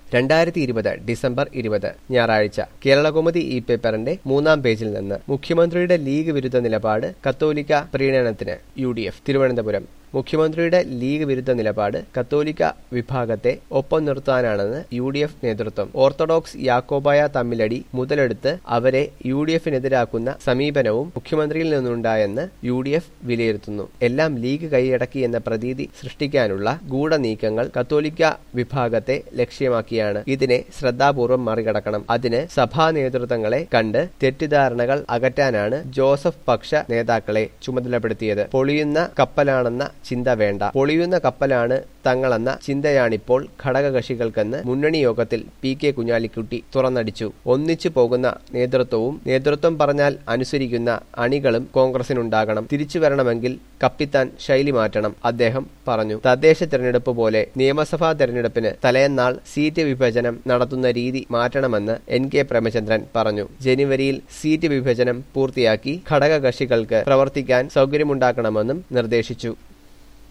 രണ്ടായിരത്തി ഇരുപത് ഡിസംബർ ഇരുപത് ഞായറാഴ്ച കേരളകൗമുദി ഇ പേപ്പറിന്റെ മൂന്നാം പേജിൽ നിന്ന് മുഖ്യമന്ത്രിയുടെ ലീഗ് വിരുദ്ധ നിലപാട് കത്തോലിക്ക പ്രീണനത്തിന് യു ഡി എഫ് തിരുവനന്തപുരം മുഖ്യമന്ത്രിയുടെ ലീഗ് വിരുദ്ധ നിലപാട് കത്തോലിക്ക വിഭാഗത്തെ ഒപ്പം നിർത്താനാണെന്ന് യു ഡി എഫ് നേതൃത്വം ഓർത്തഡോക്സ് യാക്കോബായ തമ്മിലടി മുതലെടുത്ത് അവരെ യു ഡി എഫിനെതിരാക്കുന്ന സമീപനവും മുഖ്യമന്ത്രിയിൽ നിന്നുണ്ടായെന്ന് യു ഡി എഫ് വിലയിരുത്തുന്നു എല്ലാം ലീഗ് കൈയടക്കി എന്ന പ്രതീതി സൃഷ്ടിക്കാനുള്ള ഗൂഢനീക്കങ്ങൾ കത്തോലിക്ക വിഭാഗത്തെ ലക്ഷ്യമാക്കിയാണ് ഇതിനെ ശ്രദ്ധാപൂർവം മറികടക്കണം അതിന് സഭാ നേതൃത്വങ്ങളെ കണ്ട് തെറ്റിദ്ധാരണകൾ അകറ്റാനാണ് ജോസഫ് പക്ഷ നേതാക്കളെ ചുമതലപ്പെടുത്തിയത് പൊളിയുന്ന കപ്പലാണെന്ന ചിന്ത വേണ്ട പൊളിയുന്ന കപ്പലാണ് തങ്ങളെന്ന ചിന്തയാണിപ്പോൾ ഘടകകക്ഷികൾക്കെന്ന് മുന്നണി യോഗത്തിൽ പി കെ കുഞ്ഞാലിക്കുട്ടി തുറന്നടിച്ചു ഒന്നിച്ചു പോകുന്ന നേതൃത്വവും നേതൃത്വം പറഞ്ഞാൽ അനുസരിക്കുന്ന അണികളും കോൺഗ്രസിനുണ്ടാകണം തിരിച്ചു വരണമെങ്കിൽ കപ്പിത്താൻ ശൈലി മാറ്റണം അദ്ദേഹം പറഞ്ഞു തദ്ദേശ തെരഞ്ഞെടുപ്പ് പോലെ നിയമസഭാ തെരഞ്ഞെടുപ്പിന് തലേന്നാൾ സീറ്റ് വിഭജനം നടത്തുന്ന രീതി മാറ്റണമെന്ന് എൻ കെ പ്രേമചന്ദ്രൻ പറഞ്ഞു ജനുവരിയിൽ സീറ്റ് വിഭജനം പൂർത്തിയാക്കി ഘടകകക്ഷികൾക്ക് പ്രവർത്തിക്കാൻ സൗകര്യമുണ്ടാക്കണമെന്നും നിർദ്ദേശിച്ചു